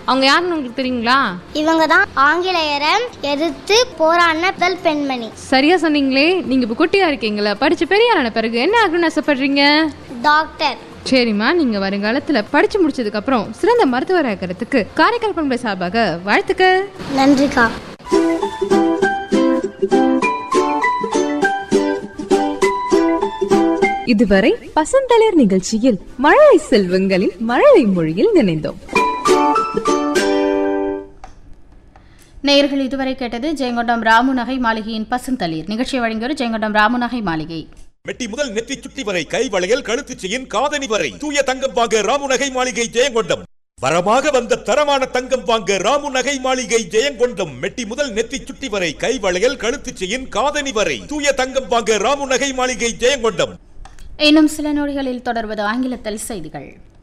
அவங்க யாருன்னு உங்களுக்கு தெரியுங்களா இவங்க தான் ஆங்கிலேயரை எதிர்த்து போராடின முதல் பெண்மணி சரியா சொன்னீங்களே நீங்க இப்ப குட்டியா இருக்கீங்களா படிச்சு பெரியாரான பிறகு என்ன ஆகணும்னு ஆசைப்படுறீங்க டாக்டர் சரிம்மா நீங்க வருங்காலத்துல படிச்சு முடிச்சதுக்கு அப்புறம் சிறந்த மருத்துவர் ஆகிறதுக்கு காரைக்கால் பண்பை சார்பாக வாழ்த்துக்கள் நன்றிக்கா இதுவரை பசந்தளிர் நிகழ்ச்சியில் மழலை செல்வங்களின் மழலை மொழியில் நினைந்தோம் நேயர்கள் இதுவரை கேட்டது ஜெயங்கொண்டம் ராமு நகை மாளிகையின் பசுந்தளிர் நிகழ்ச்சியை வழங்கியோர் ஜெயங்கொண்டம் ராமு நகை மாளிகை மெட்டி முதல் நெற்றி சுட்டி வரை கை வளையல் கழுத்து செயின் காதணி வரை தூய தங்கம் வாங்க ராமு நகை மாளிகை ஜெயங்கொண்டம் வரமாக வந்த தரமான தங்கம் வாங்க ராமு நகை மாளிகை ஜெயங்கொண்டம் மெட்டி முதல் நெத்தி சுட்டி வரை கை வளையல் கழுத்து செயின் காதணி வரை தூய தங்கம் வாங்க ராமு நகை மாளிகை ஜெயங்கொண்டம் இன்னும் சில நொடிகளில் தொடர்வது ஆங்கிலத்தில் செய்திகள்